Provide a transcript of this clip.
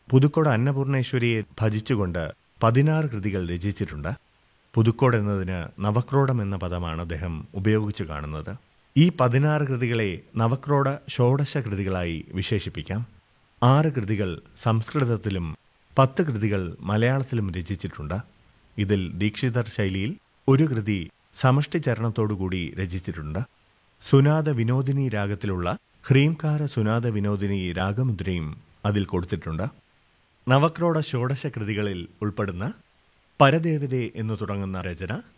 പുതുക്കോട് അന്നപൂർണേശ്വരിയെ ഭജിച്ചുകൊണ്ട് പതിനാറ് കൃതികൾ രചിച്ചിട്ടുണ്ട് പുതുക്കോട് എന്നതിന് നവക്രോഡം എന്ന പദമാണ് അദ്ദേഹം ഉപയോഗിച്ചു കാണുന്നത് ഈ പതിനാറ് കൃതികളെ നവക്രോഡ ഷോഡശ കൃതികളായി വിശേഷിപ്പിക്കാം ആറ് കൃതികൾ സംസ്കൃതത്തിലും പത്ത് കൃതികൾ മലയാളത്തിലും രചിച്ചിട്ടുണ്ട് ഇതിൽ ദീക്ഷിതർ ശൈലിയിൽ ഒരു കൃതി സമഷ്ടി ചരണത്തോടുകൂടി രചിച്ചിട്ടുണ്ട് സുനാദ വിനോദിനി രാഗത്തിലുള്ള ഹ്രീംകാര സുനാദ വിനോദിനി രാഗമുദ്രയും അതിൽ കൊടുത്തിട്ടുണ്ട് നവക്രോഡ ഷോഡശ കൃതികളിൽ ഉൾപ്പെടുന്ന പരദേവതേ എന്നു തുടങ്ങുന്ന രചന